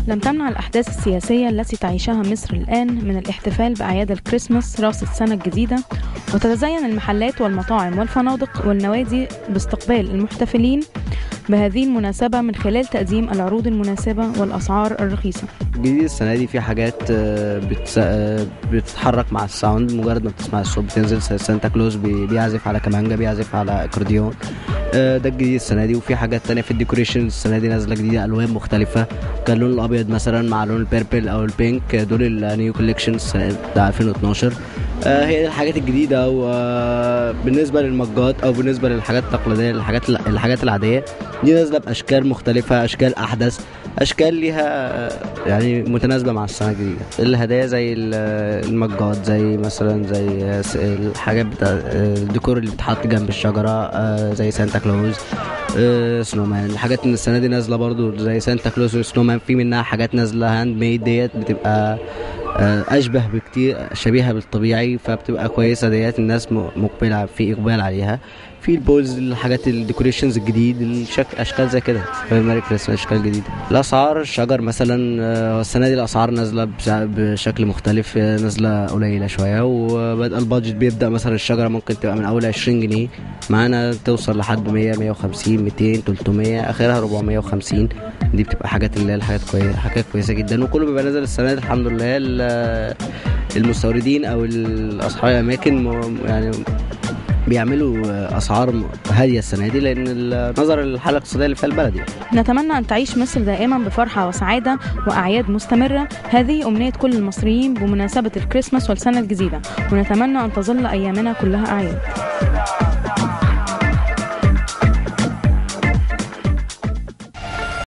لم تمنع الأحداث السياسية التي تعيشها مصر الآن من الاحتفال بأعياد الكريسماس رأس السنة الجديدة وتتزين المحلات والمطاعم والفنادق والنوادي باستقبال المحتفلين بهذه المناسبة من خلال تقديم العروض المناسبة والأسعار الرخيصة جديد السنة دي في حاجات آه، بتس... آه، بتتحرك مع الساوند مجرد ما بتسمع الصوت بتنزل س- سانتا كلوز بي- بيعزف على كمانجا بيعزف على اكورديون آه، ده الجديد السنة دي وفي حاجات تانية في الديكوريشن السنة دي نازلة جديدة ألوان مختلفة كان اللون الأبيض مثلا مع لون البيربل أو البينك آه، دول النيو كوليكشنز بتاع 2012 آه، هي دي الحاجات الجديدة وبالنسبة للمجات أو بالنسبة للحاجات التقليدية الحاجات الحاجات العادية دي نازلة بأشكال مختلفة أشكال أحدث أشكال ليها آه، يعني متناسبة مع السنة الجديدة الهدايا زي ال- المجات زي مثلا زي آه، س- الحاجات بتاع آه، الديكور اللي بتحط جنب الشجرة آه، زي سانتا كلوز آه، سنومان الحاجات اللي السنة دي نازلة برضو زي سانتا كلوز وسنومان في منها حاجات نازلة هاند ميد ديت بتبقى آه، اشبه بكتير شبيهه بالطبيعي فبتبقى كويسه ديت الناس م- مقبله في اقبال عليها في البولز الحاجات الديكوريشنز الجديد الشك اشكال زي كده في ماري كريسماس اشكال جديده الاسعار الشجر مثلا آه، السنه دي الاسعار نازله بش- بشكل مختلف آه، نازله قليله شويه وبدا البادجت بيبدا مثلا الشجره ممكن تبقى من اول 20 جنيه معانا توصل لحد 100 150 200 300 اخرها 450 دي بتبقى حاجات اللي هي الحاجات كويسه حاجات كويسه جدا وكله بيبقى نازل السنه دي الحمد لله ال- المستوردين او ال- اصحاب الاماكن م- يعني بيعملوا اسعار هاديه السنه دي لان ال- نظرا للحاله الاقتصاديه اللي فيها البلد يعني نتمنى أن تعيش مصر دائما بفرحة وسعادة وأعياد مستمرة هذه أمنية كل المصريين بمناسبة الكريسماس والسنة الجديدة ونتمنى أن تظل أيامنا كلها أعياد